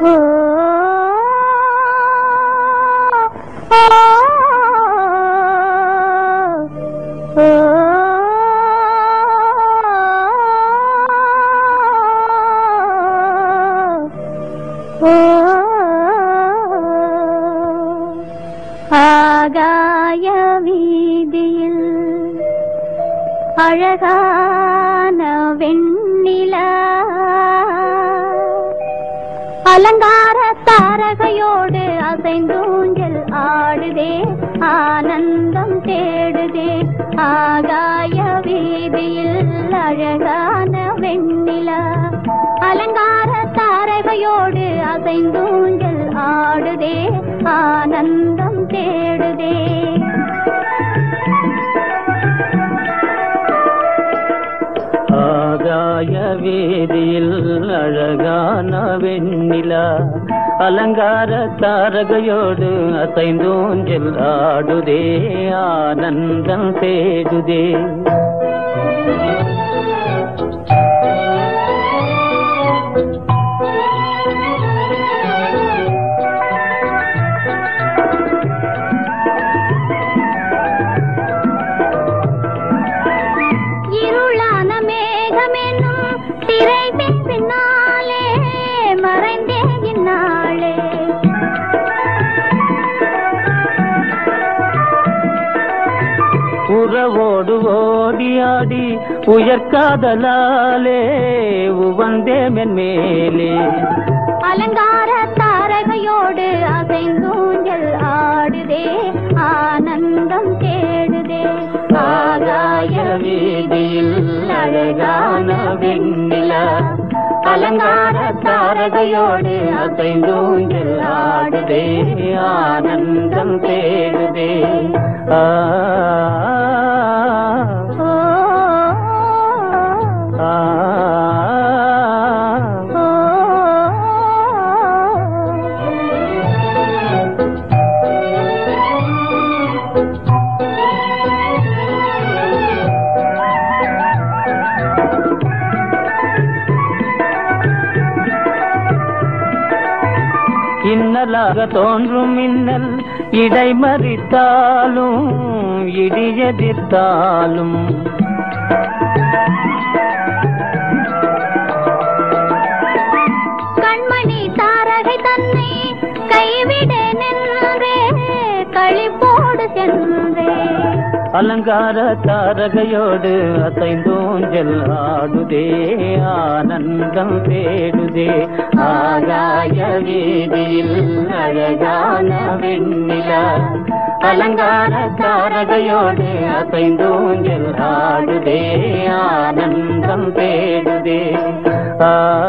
ஓ ஓ ஆகாய வீதியில் அழகான வெண்ணிலா அலங்கார தாரகையோடு அசைந்தூஞ்சல் ஆடுதே ஆனந்தம் தேடுதே ஆகாய வீதியில் அழகான வெண்ணிலா அலங்கார தாரகையோடு அசைந்தூஞ்சல் ஆடுதே ஆனந்தம் தேடுதே ஆகாய வேதியில் அழகான வெண்ணிலா அலங்கார தாரகையோடு அசைந்தோஞ்சல் ஆடுதே ஆனந்தம் தேடுதே இருளான மேகமென்னும் திரை பின்னாலே மறைந்தே இந்நாளே உறவோடு ஓடியாடி உயர்காதலாலே உவந்தே மென்மேலே அலங்கார தாரகையோடு அசைந்தூஞ்சல் ஆடுதே ஆனந்தம் தேடுதே ஆகாய வீதியில் அழகான வெண்ணிலா அலங்கார தாரகையோடு அசைந்தூஞ்சல் ஆடுதே ஆனந்தம் தேடுதே ஆ ஓ ஆ ஓ இன்னலாக தோன்றும் மின்னல் இடைமறித்தாலும் இடி எதிர்த்தாலும் கண்மணி தாரகை தன்னை கைவிட நின்றே களிப்போடு சென்றே அலங்கார தாரகையோடு அசைந்தோஞ்சல் ஆடுதே ஆனந்தம் தேடுதே ஆகாய வீதியில் அழகான வெண்ணிலா அலங்கார தாரகையோடு அசைந்தோஞ்சல் ஆடுதே ஆனந்தம் தேடுதே ஆ